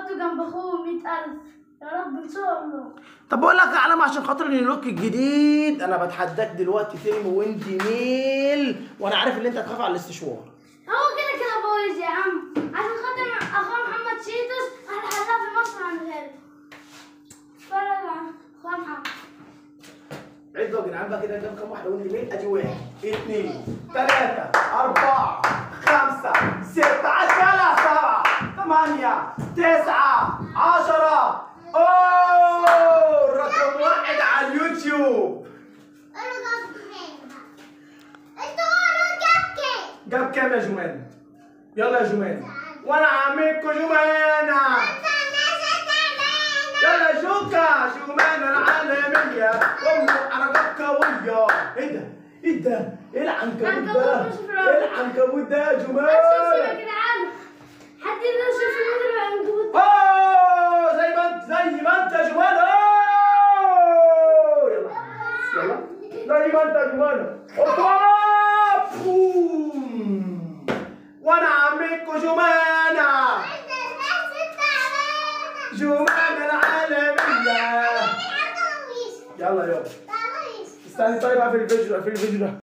حطه جنب اخوه 100000 يا رب ان شاء الله طب بقول لك يا علامة عشان خاطر النيلوك الجديد انا بتحداك دلوقتي فيلم وانت ميل وانا عارف ان انت هتخاف على الاستشوار هو كده كده بويز يا عم عشان خاطر اخويا محمد شيتوس احنا حلاها في مصر عن غيره اتفرج على اخويا محمد عدوا يا جدعان بقى كده قدام كام واحدة وانت ميل ادي واحد اثنين ثلاثة أربعة خمسة ستة عشرة سبعة ثمانية تسعة عشرة أوه رقم واحد على اليوتيوب جاب كام يا جمان؟ يلا يا جمان وانا عمكو جمانة يلا جوكا جمانة العالمية والله حركات قوية ايه ده؟ ايه ده؟ ايه العنكبوت ده؟ ايه العنكبوت ده يا شوفوا يا جمان؟ جدعان حد يقدر يشوف المدرب العنكبوت اوه زي ما انت زي ما انت يا جمان اوه يلا يلا زي ما انت يا جمان اوبا بوم. وانا عمكو جمانة جمانة العالمية يلا يلا استني طيب اقفل الفيديو اقفل الفيديو ده